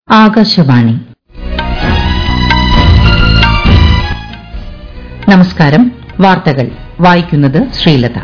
ആകാശവാണി നമസ്കാരം വാർത്തകൾ വായിക്കുന്നത് ശ്രീലത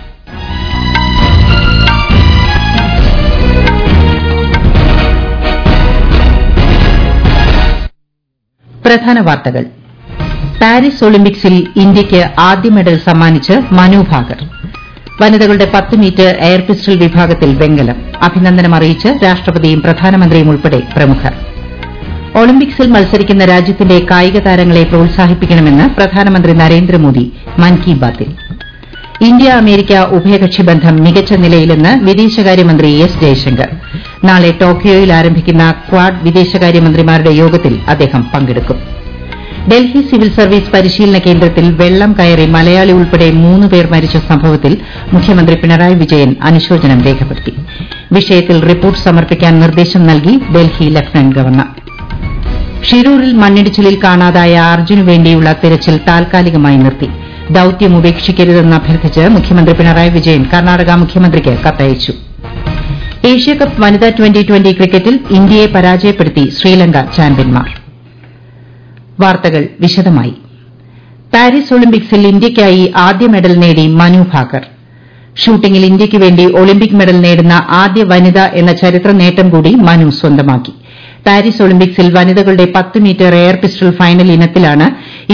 പ്രധാന വാർത്തകൾ പാരീസ് ഒളിമ്പിക്സിൽ ഇന്ത്യയ്ക്ക് ആദ്യ മെഡൽ സമ്മാനിച്ച് മനു ഭാകർ വനിതകളുടെ പത്ത് മീറ്റർ എയർ പിസ്റ്റൾ വിഭാഗത്തിൽ വെങ്കലം അഭിനന്ദനം അറിയിച്ച് രാഷ്ട്രപതിയും പ്രധാനമന്ത്രിയും ഉൾപ്പെടെ പ്രമുഖർ ഒളിമ്പിക്സിൽ മത്സരിക്കുന്ന രാജ്യത്തിന്റെ കായിക താരങ്ങളെ പ്രോത്സാഹിപ്പിക്കണമെന്ന് പ്രധാനമന്ത്രി നരേന്ദ്രമോദി മൻ കി ബാത്തിൽ ഇന്ത്യ അമേരിക്ക ഉഭയകക്ഷി ബന്ധം മികച്ച നിലയിലെന്ന് വിദേശകാര്യമന്ത്രി എസ് ജയശങ്കർ നാളെ ടോക്കിയോയിൽ ആരംഭിക്കുന്ന ക്വാഡ് വിദേശകാര്യമന്ത്രിമാരുടെ യോഗത്തിൽ അദ്ദേഹം പങ്കെടുക്കും ഡൽഹി സിവിൽ സർവീസ് പരിശീലന കേന്ദ്രത്തിൽ വെള്ളം കയറി മലയാളി ഉൾപ്പെടെ മൂന്ന് പേർ മരിച്ച സംഭവത്തിൽ മുഖ്യമന്ത്രി പിണറായി വിജയൻ അനുശോചനം രേഖപ്പെടുത്തി വിഷയത്തിൽ റിപ്പോർട്ട് സമർപ്പിക്കാൻ നിർദ്ദേശം നൽകി ഡൽഹി ലഫ്റ്റനന്റ് ഗവർണർ ഷിരൂരിൽ മണ്ണിടിച്ചിലിൽ കാണാതായ അർജുനു വേണ്ടിയുള്ള തിരച്ചിൽ താൽക്കാലികമായി നിർത്തി ദൌത്യം ഉപേക്ഷിക്കരുതെന്ന് അഭ്യർത്ഥിച്ച് മുഖ്യമന്ത്രി പിണറായി വിജയൻ കർണാടക മുഖ്യമന്ത്രിക്ക് കത്തയച്ചു ഏഷ്യാകപ്പ് വനിതാ ട്വന്റി ട്വന്റി ക്രിക്കറ്റിൽ ഇന്ത്യയെ പരാജയപ്പെടുത്തി ശ്രീലങ്ക ചാമ്പ്യന്മാർ വാർത്തകൾ വിശദമായി പാരീസ് ഒളിമ്പിക്സിൽ ഇന്ത്യയ്ക്കായി ആദ്യ മെഡൽ നേടി മനു ഭാക്കർ ഷൂട്ടിംഗിൽ ഇന്ത്യയ്ക്ക് വേണ്ടി ഒളിമ്പിക് മെഡൽ നേടുന്ന ആദ്യ വനിത എന്ന ചരിത്ര നേട്ടം കൂടി മനു സ്വന്തമാക്കി പാരീസ് ഒളിമ്പിക്സിൽ വനിതകളുടെ പത്ത് മീറ്റർ എയർ പിസ്റ്റൾ ഫൈനൽ ഇനത്തിലാണ്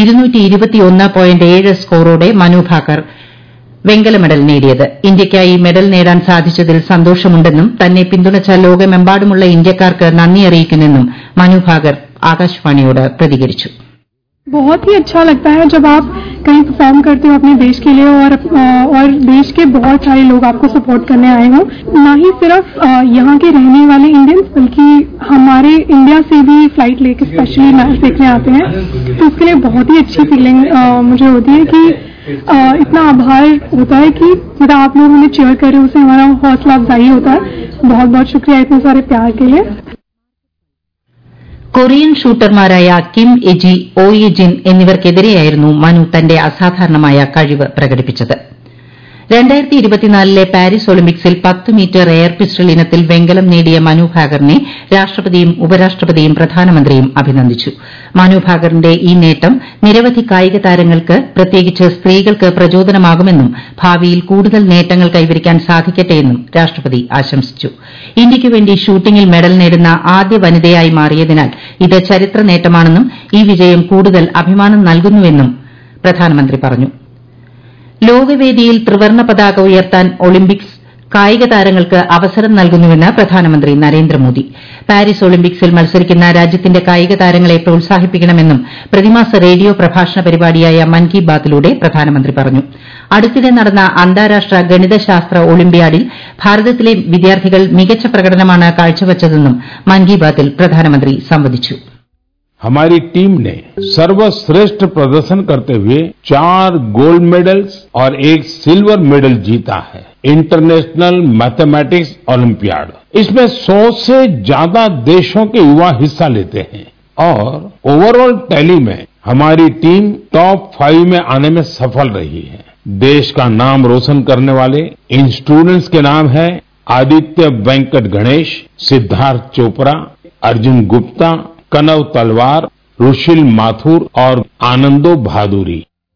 സ്കോറോടെ മനു ഭാക്കർ വെങ്കല മെഡൽ നേടിയത് ഇന്ത്യയ്ക്കായി മെഡൽ നേടാൻ സാധിച്ചതിൽ സന്തോഷമുണ്ടെന്നും തന്നെ പിന്തുണച്ച ലോകമെമ്പാടുമുള്ള ഇന്ത്യക്കാർക്ക് നന്ദി അറിയിക്കുന്നെന്നും മനു ഭാക്കർ ആകാശവാണിയോട് പ്രതികരിച്ചു बहुत ही अच्छा लगता है जब आप कहीं परफॉर्म करते हो अपने देश के लिए और और देश के बहुत सारे लोग आपको सपोर्ट करने आए हों ना ही सिर्फ यहाँ के रहने वाले इंडियंस बल्कि हमारे इंडिया से भी फ्लाइट लेके स्पेशली मैच देखने आते हैं तो उसके लिए बहुत ही अच्छी फीलिंग मुझे होती है कि इतना आभार होता है कि मतलब आप लोग हमें चेयर कर रहे हो उससे हमारा हौसला अफजाई होता है बहुत बहुत शुक्रिया इतने सारे प्यार के लिए കൊറിയൻ ഷൂട്ടർമാരായ Kim Yeji Oh Ye Jin എന്നിവർക്കെതിരെയായിരുന്നു Manu തന്റെ അസാധാരണമായ കഴിവ് പ്രകടിപ്പിച്ചത് രണ്ടായിരത്തി ഇരുപത്തിനാലിലെ പാരീസ് ഒളിമ്പിക്സിൽ പത്ത് മീറ്റർ എയർ പിസ്റ്റൾ ഇനത്തിൽ വെങ്കലം നേടിയ മനു ഭാകറിനെ രാഷ്ട്രപതിയും ഉപരാഷ്ട്രപതിയും പ്രധാനമന്ത്രിയും അഭിനന്ദിച്ചു മനു ഭാകറിന്റെ ഈ നേട്ടം നിരവധി കായിക താരങ്ങൾക്ക് പ്രത്യേകിച്ച് സ്ത്രീകൾക്ക് പ്രചോദനമാകുമെന്നും ഭാവിയിൽ കൂടുതൽ നേട്ടങ്ങൾ കൈവരിക്കാൻ സാധിക്കട്ടെയെന്നും രാഷ്ട്രപതി ആശംസിച്ചു ഇന്ത്യയ്ക്ക് വേണ്ടി ഷൂട്ടിംഗിൽ മെഡൽ നേടുന്ന ആദ്യ വനിതയായി മാറിയതിനാൽ ഇത് ചരിത്ര നേട്ടമാണെന്നും ഈ വിജയം കൂടുതൽ അഭിമാനം നൽകുന്നുവെന്നും പ്രധാനമന്ത്രി പറഞ്ഞു ലോകവേദിയിൽ ത്രിവർണ്ണ പതാക ഉയർത്താൻ ഒളിമ്പിക്സ് കായിക താരങ്ങൾക്ക് അവസരം നൽകുന്നുവെന്ന് പ്രധാനമന്ത്രി നരേന്ദ്രമോദി പാരീസ് ഒളിമ്പിക്സിൽ മത്സരിക്കുന്ന രാജ്യത്തിന്റെ കായിക താരങ്ങളെ പ്രോത്സാഹിപ്പിക്കണമെന്നും പ്രതിമാസ റേഡിയോ പ്രഭാഷണ പരിപാടിയായ മൻ കി ബാത്തിലൂടെ പ്രധാനമന്ത്രി പറഞ്ഞു അടുത്തിടെ നടന്ന അന്താരാഷ്ട്ര ഗണിതശാസ്ത്ര ഒളിമ്പ്യാഡിൽ ഭാരതത്തിലെ വിദ്യാർത്ഥികൾ മികച്ച പ്രകടനമാണ് കാഴ്ചവച്ചതെന്നും മൻ കി ബാത്തിൽ പ്രധാനമന്ത്രി സംവദിച്ചു हमारी टीम ने सर्वश्रेष्ठ प्रदर्शन करते हुए चार गोल्ड मेडल्स और एक सिल्वर मेडल जीता है इंटरनेशनल मैथमेटिक्स ओलंपियाड इसमें सौ से ज्यादा देशों के युवा हिस्सा लेते हैं और ओवरऑल टैली में हमारी टीम टॉप फाइव में आने में सफल रही है देश का नाम रोशन करने वाले इन स्टूडेंट्स के नाम है आदित्य वेंकट गणेश सिद्धार्थ चोपड़ा अर्जुन गुप्ता कनव तलवार ऋषिल माथुर और आनंदो भादुरी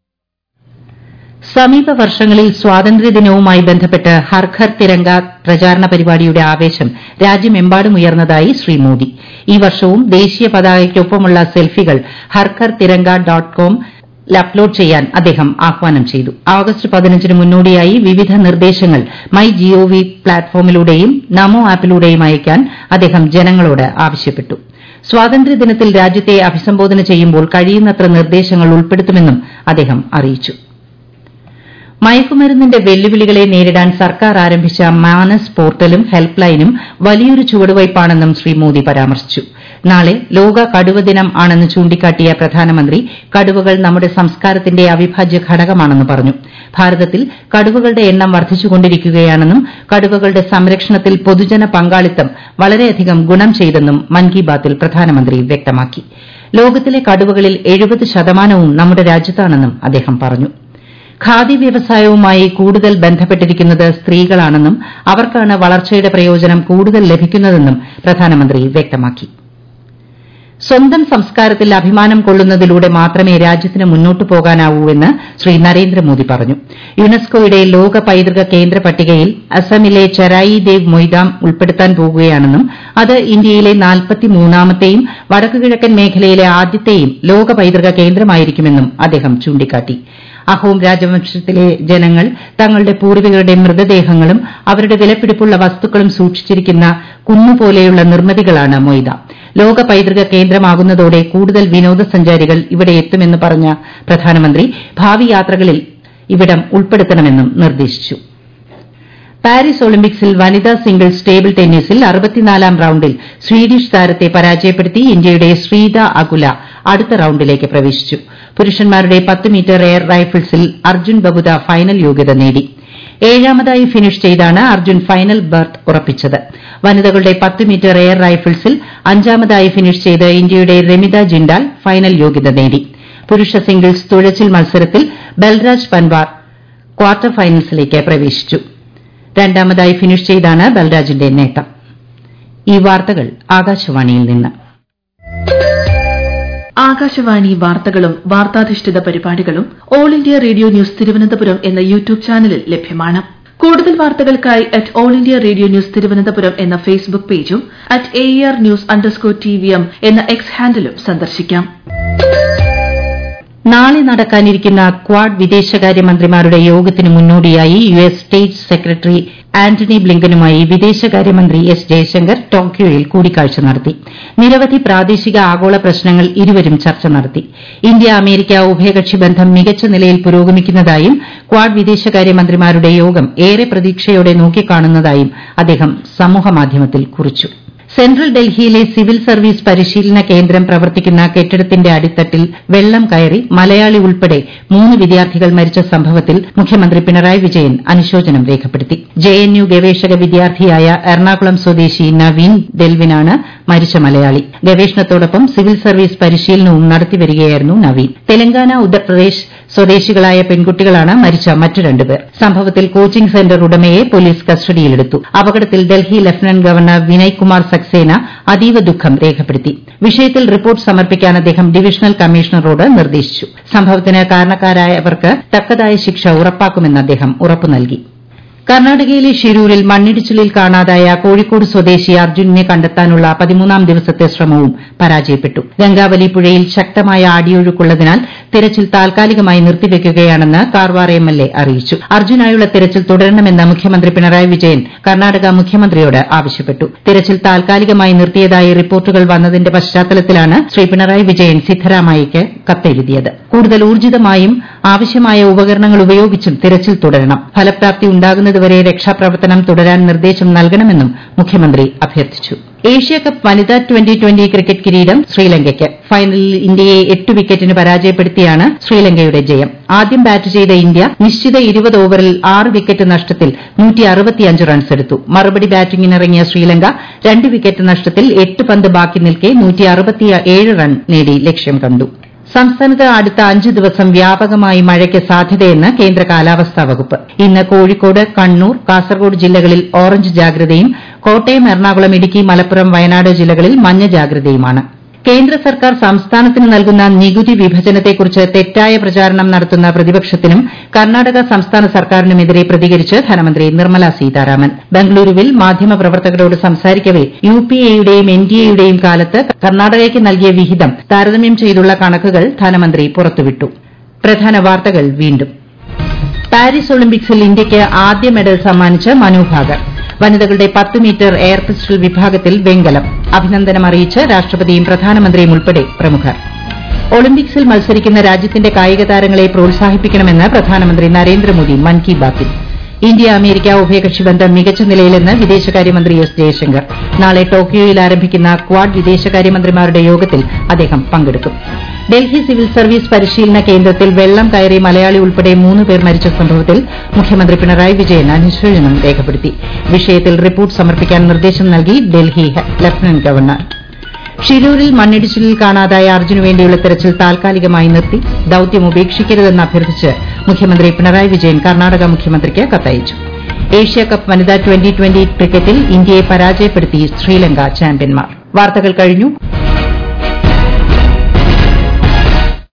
സമീപ വർഷങ്ങളിൽ സ്വാതന്ത്ര്യദിനവുമായി ബന്ധപ്പെട്ട് ഹർ ഘർ തിരങ്ക പ്രചാരണ പരിപാടിയുടെ ആവേശം രാജ്യമെമ്പാടും ഉയർന്നതായി ശ്രീ മോദി ഈ വർഷവും ദേശീയ പതാകയ്ക്കൊപ്പമുള്ള സെൽഫികൾ Har Ghar Tiranga dot com upload ചെയ്യാൻ അദ്ദേഹം ആഹ്വാനം ചെയ്തു ആഗസ്റ്റ് പതിനഞ്ചിന് മുന്നോടിയായി വിവിധ നിർദ്ദേശങ്ങൾ മൈ ജിഒവി പ്ലാറ്റ്ഫോമിലൂടെയും നമോ ആപ്പിലൂടെയും അയക്കാൻ അദ്ദേഹം ജനങ്ങളോട് ആവശ്യപ്പെട്ടു സ്വാതന്ത്ര്യദിനത്തിൽ രാജ്യത്തെ അഭിസംബോധന ചെയ്യുമ്പോൾ കഴിയുന്നത്ര നിർദ്ദേശങ്ങൾ ഉൾപ്പെടുത്തുമെന്നും അദ്ദേഹം അറിയിച്ചു മയക്കുമരുന്നിന്റെ വെല്ലുവിളികളെ നേരിടാൻ സർക്കാർ ആരംഭിച്ച മാനസ് പോർട്ടലും ഹെൽപ്പ് ലൈനും വലിയൊരു ചുവടുവയ്പ്പാണെന്നും ശ്രീ മോദി പരാമർശിച്ചു നാളെ ലോക കടുവ ദിനം ആണെന്ന് ചൂണ്ടിക്കാട്ടിയ പ്രധാനമന്ത്രി കടുവകൾ നമ്മുടെ സംസ്കാരത്തിന്റെ അവിഭാജ്യ ഘടകമാണെന്ന് പറഞ്ഞു ഭാരതത്തിൽ കടുവകളുടെ എണ്ണം വർദ്ധിച്ചുകൊണ്ടിരിക്കുകയാണെന്നും കടുവകളുടെ സംരക്ഷണത്തിൽ പൊതുജന പങ്കാളിത്തം വളരെയധികം ഗുണം ചെയ്തെന്നും മൻ കി ബാത്തിൽ പ്രധാനമന്ത്രി വ്യക്തമാക്കി ലോകത്തിലെ കടുവകളിൽ എഴുപത് ശതമാനവും നമ്മുടെ രാജ്യത്താണെന്നും അദ്ദേഹം പറഞ്ഞു ഖാദി വ്യവസായവുമായി കൂടുതൽ ബന്ധപ്പെട്ടിരിക്കുന്നത് സ്ത്രീകളാണെന്നും അവർക്കാണ് വളർച്ചയുടെ പ്രയോജനം കൂടുതൽ ലഭിക്കുന്നതെന്നും പ്രധാനമന്ത്രി വ്യക്തമാക്കി സ്വന്തം സംസ്കാരത്തിൽ അഭിമാനം കൊള്ളുന്നതിലൂടെ മാത്രമേ രാജ്യത്തിന് മുന്നോട്ടു പോകാനാവൂവെന്ന് ശ്രീ നരേന്ദ്രമോദി പറഞ്ഞു യുനെസ്കോയുടെ ലോക പൈതൃക കേന്ദ്ര പട്ടികയിൽ അസമിലെ ചരായി ദേവ് മൊയ്താം ഉൾപ്പെടുത്താൻ പോകുകയാണെന്നും അത് ഇന്ത്യയിലെ നാൽപ്പത്തിമൂന്നാമത്തെയും വടക്കുകിഴക്കൻ മേഖലയിലെ ആദ്യത്തെയും ലോക പൈതൃക കേന്ദ്രമായിരിക്കുമെന്നും അദ്ദേഹം ചൂണ്ടിക്കാട്ടി അഹോം രാജവംശത്തിലെ ജനങ്ങൾ തങ്ങളുടെ പൂർവികരുടെ മൃതദേഹങ്ങളും അവരുടെ വിലപിടിപ്പുള്ള വസ്തുക്കളും സൂക്ഷിച്ചിരിക്കുന്ന കുന്നുപോലെയുള്ള നിർമ്മിതികളാണ് മൊയ്ത ലോക പൈതൃക കേന്ദ്രമാകുന്നതോടെ കൂടുതൽ വിനോദസഞ്ചാരികൾ ഇവിടെ എത്തുമെന്ന് പറഞ്ഞ പ്രധാനമന്ത്രി ഭാവി യാത്രകളിൽ ഇവിടം ഉൾപ്പെടുത്തണമെന്നും നിർദ്ദേശിച്ചു പാരീസ് ഒളിമ്പിക്സിൽ വനിതാ സിംഗിൾസ് ടേബിൾ ടെന്നീസിൽ അറുപത്തിനാലാം റൌണ്ടിൽ സ്വീഡിഷ് താരത്തെ പരാജയപ്പെടുത്തി ഇന്ത്യയുടെ ശ്രീത അകുല അടുത്ത റൌണ്ടിലേക്ക് പ്രവേശിച്ചു പുരുഷന്മാരുടെ പത്ത് മീറ്റർ എയർ റൈഫിൾസിൽ അർജുൻ ബബുദ ഫൈനൽ യോഗ്യത നേടി ഏഴാമതായി ഫിനിഷ് ചെയ്താണ് അർജുൻ ഫൈനൽ ബർത്ത് ഉറപ്പിച്ചത് വനിതകളുടെ പത്ത് മീറ്റർ എയർ റൈഫിൾസിൽ അഞ്ചാമതായി ഫിനിഷ് ചെയ്ത് ഇന്ത്യയുടെ രമിത ജിൻഡാൽ ഫൈനൽ യോഗ്യത നേടി പുരുഷ സിംഗിൾസ് തുഴച്ചിൽ മത്സരത്തിൽ ബൽരാജ് പൻവാർ ക്വാർട്ടർ ഫൈനൽസിലേക്ക് പ്രവേശിച്ചു രണ്ടാമതായി ഫിനിഷ് ചെയ്താണ് ബൽരാജിന്റെ നേട്ടം ഈ വാർത്തകൾ ആകാശവാണിയിൽ നിന്ന് ആകാശവാണി വാർത്തകളും വാർത്താധിഷ്ഠിത പരിപാടികളും All India Radio News Thiruvananthapuram എന്ന യൂട്യൂബ് ചാനലിൽ ലഭ്യമാണ് കൂടുതൽ വാർത്തകൾക്കായി at All India Radio News Thiruvananthapuram എന്ന ഫേസ്ബുക്ക് പേജും at A R news underscore T V M എന്ന എക്സ് ഹാൻഡിലും സന്ദർശിക്കാം നാളെ നടക്കാനിരിക്കുന്ന ക്വാഡ് വിദേശകാര്യമന്ത്രിമാരുടെ യോഗത്തിന് മുന്നോടിയായി U S State Secretary Antony ബ്ലിങ്കനുമായി വിദേശകാര്യമന്ത്രി എസ് ജയശങ്കർ ടോക്കിയോയിൽ കൂടിക്കാഴ്ച നടത്തി നിരവധി പ്രാദേശിക ആഗോള പ്രശ്നങ്ങൾ ഇരുവരും ചർച്ച നടത്തി ഇന്ത്യ അമേരിക്ക ഉഭയകക്ഷി ബന്ധം മികച്ച നിലയിൽ പുരോഗമിക്കുന്നതായും ക്വാഡ് വിദേശകാര്യമന്ത്രിമാരുടെ യോഗം ഏറെ പ്രതീക്ഷയോടെ നോക്കിക്കാണുന്നതായും അദ്ദേഹം സമൂഹമാധ്യമത്തിൽ കുറിച്ചു സെൻട്രൽ ഡൽഹിയിലെ സിവിൽ സർവീസ് പരിശീലന കേന്ദ്രം പ്രവർത്തിക്കുന്ന കെട്ടിടത്തിന്റെ അടിത്തട്ടിൽ വെള്ളം കയറി മലയാളി ഉൾപ്പെടെ മൂന്ന് വിദ്യാർത്ഥികൾ മരിച്ച സംഭവത്തിൽ മുഖ്യമന്ത്രി പിണറായി വിജയൻ അനുശോചനം രേഖപ്പെടുത്തി ജെഎൻയു ഗവേഷക വിദ്യാർത്ഥിയായ എറണാകുളം സ്വദേശി നവീൻ ഡെൽവിനാണ് മരിച്ച മലയാളി ഗവേഷണത്തോടൊപ്പം സിവിൽ സർവീസ് പരിശീലനവും നടത്തിവരികയായിരുന്നു നവീൻ തെലങ്കാന ഉത്തർപ്രദേശ് സ്വദേശികളായ പെൺകുട്ടികളാണ് മരിച്ച മറ്റു രണ്ടുപേർ സംഭവത്തിൽ കോച്ചിംഗ് സെന്റർ ഉടമയെ പോലീസ് കസ്റ്റഡിയിലെടുത്തു അപകടത്തിൽ ഡൽഹി ലഫ്റ്റനന്റ് ഗവർണർ വിനയ് കുമാർ സക്സേന അതീവ ദുഃഖം രേഖപ്പെടുത്തി വിഷയത്തിൽ റിപ്പോർട്ട് സമർപ്പിക്കാൻ അദ്ദേഹം ഡിവിഷണൽ കമ്മീഷണറോട് നിർദ്ദേശിച്ചു സംഭവത്തിന് കാരണക്കാരായവർക്ക് തക്കതായ ശിക്ഷ ഉറപ്പാക്കുമെന്ന് അദ്ദേഹം ഉറപ്പു നൽകി കർണാടകയിലെ ഷിരൂരിൽ മണ്ണിടിച്ചിലിൽ കാണാതായ കോഴിക്കോട് സ്വദേശി അർജുനെ കണ്ടെത്താനുള്ള പതിമൂന്നാം ദിവസത്തെ ശ്രമവും പരാജയപ്പെട്ടു ഗംഗാവലി പുഴയിൽ ശക്തമായ ആടിയൊഴുക്കുള്ളതിനാൽ തിരച്ചിൽ താൽക്കാലികമായി നിർത്തിവെക്കുകയാണെന്ന് കാർവാർ എംഎൽഎ അറിയിച്ചു അർജുനായുള്ള തിരച്ചിൽ തുടരണമെന്ന് മുഖ്യമന്ത്രി പിണറായി വിജയൻ കർണാടക മുഖ്യമന്ത്രിയോട് ആവശ്യപ്പെട്ടു തിരച്ചിൽ താൽക്കാലികമായി നിർത്തിയതായി റിപ്പോർട്ടുകൾ വന്നതിന്റെ പശ്ചാത്തലത്തിലാണ് ശ്രീ പിണറായി വിജയൻ സിദ്ധരാമയ്യയ്ക്ക് കത്തെഴുതിയത് കൂടുതൽ ഊർജിതമായും ആവശ്യമായ ഉപകരണങ്ങൾ ഉപയോഗിച്ചും തിരച്ചിൽ തുടരണം ഫലപ്രാപ്തി ഉണ്ടാകുന്നതുവരെ രക്ഷാപ്രവർത്തനം തുടരാൻ നിർദ്ദേശം നൽകണമെന്നും മുഖ്യമന്ത്രി അഭ്യർത്ഥിച്ചു ഏഷ്യാകപ്പ് വനിതാ ട്വന്റി ട്വന്റി ക്രിക്കറ്റ് കിരീടം ശ്രീലങ്കയ്ക്ക് ഫൈനലിൽ ഇന്ത്യയെ എട്ട് വിക്കറ്റിന് പരാജയപ്പെടുത്തിയാണ് ശ്രീലങ്കയുടെ ജയം ആദ്യം ബാറ്റ് ചെയ്ത ഇന്ത്യ നിശ്ചിത ഇരുപത് ഓവറിൽ ആറ് വിക്കറ്റ് നഷ്ടത്തിൽ റൺസ് എടുത്തു മറുപടി ബാറ്റിംഗിനിറങ്ങിയ ശ്രീലങ്ക രണ്ട് വിക്കറ്റ് നഷ്ടത്തിൽ എട്ട് പന്ത് ബാക്കി നിൽക്കെ റൺ നേടി ലക്ഷ്യം കണ്ടു സംസ്ഥാനത്ത് അടുത്ത അഞ്ച് ദിവസം വ്യാപകമായി മഴയ്ക്ക് സാധ്യതയെന്ന് കേന്ദ്ര കാലാവസ്ഥാ വകുപ്പ് ഇന്ന് കോഴിക്കോട് കണ്ണൂർ കാസർഗോഡ് ജില്ലകളിൽ ഓറഞ്ച് ജാഗ്രതയും കോട്ടയം എറണാകുളം ഇടുക്കി മലപ്പുറം വയനാട് ജില്ലകളിൽ മഞ്ഞ ജാഗ്രതയുമാണ് കേന്ദ്ര സർക്കാർ സംസ്ഥാനത്തിന് നൽകുന്ന നികുതി വിഭജനത്തെക്കുറിച്ച് തെറ്റായ പ്രചാരണം നടത്തുന്ന പ്രതിപക്ഷത്തിനും കർണാടക സംസ്ഥാന സർക്കാരിനുമെതിരെ പ്രതികരിച്ച് ധനമന്ത്രി നിർമ്മല സീതാരാമൻ ബംഗളൂരുവിൽ മാധ്യമപ്രവർത്തകരോട് സംസാരിക്കവെ യു പി എയുടെയും എൻ ഡി എയുടെയും കാലത്ത് കർണാടകയ്ക്ക് നൽകിയ വിഹിതം താരതമ്യം ചെയ്തുള്ള കണക്കുകൾ ധനമന്ത്രി പുറത്തുവിട്ടു പ്രധാന വാർത്തകൾ വീണ്ടും പാരീസ് ഒളിമ്പിക്സിൽ ഇന്ത്യയ്ക്ക് ആദ്യ മെഡൽ സമ്മാനിച്ച് മനു ഭാകർ വനിതകളുടെ പത്ത് മീറ്റർ എയർ പിസ്റ്റൾ വിഭാഗത്തിൽ വെങ്കലം അഭിനന്ദനം അറിയിച്ച് രാഷ്ട്രപതിയും പ്രധാനമന്ത്രിയും ഉൾപ്പെടെ പ്രമുഖർ ഒളിമ്പിക്സിൽ മത്സരിക്കുന്ന രാജ്യത്തിന്റെ കായിക താരങ്ങളെ പ്രോത്സാഹിപ്പിക്കണമെന്ന് പ്രധാനമന്ത്രി നരേന്ദ്രമോദി മൻ കി ബാത്തിൽ ഇന്ത്യ അമേരിക്ക ഉഭയകക്ഷി ബന്ധം മികച്ച നിലയിലെന്ന് വിദേശകാര്യമന്ത്രി എസ് ജയശങ്കർ നാളെ ടോക്കിയോയിൽ ആരംഭിക്കുന്ന ക്വാഡ് വിദേശകാര്യമന്ത്രിമാരുടെ യോഗത്തിൽ അദ്ദേഹം പങ്കെടുക്കും ഡൽഹി സിവിൽ സർവീസ് പരിശീലന കേന്ദ്രത്തിൽ വെള്ളം കയറി മലയാളി ഉൾപ്പെടെ മൂന്ന് പേർ മരിച്ച സംഭവത്തിൽ മുഖ്യമന്ത്രി പിണറായി വിജയൻ അനുശോചനം രേഖപ്പെടുത്തി വിഷയത്തിൽ റിപ്പോർട്ട് സമർപ്പിക്കാൻ നിർദ്ദേശം നൽകി ഡൽഹി ലഫ്റ്റനന്റ് ഗവർണർ ഷിരൂരിൽ മണ്ണിടിച്ചിലിൽ കാണാതായ അർജുനു വേണ്ടിയുള്ള തെരച്ചിൽ താൽക്കാലികമായി നിർത്തി ദൌത്യം ഉപേക്ഷിക്കരുതെന്ന് അഭ്യർത്ഥിച്ച് മുഖ്യമന്ത്രി പിണറായി വിജയൻ കർണാടക മുഖ്യമന്ത്രിക്ക് കത്തയച്ചു ഏഷ്യാകപ്പ് വനിതാ ട്വന്റി ട്വന്റി ക്രിക്കറ്റിൽ ഇന്ത്യയെ പരാജയപ്പെടുത്തി ശ്രീലങ്ക ചാമ്പ്യന്മാർ വാർത്തകൾ കഴിഞ്ഞു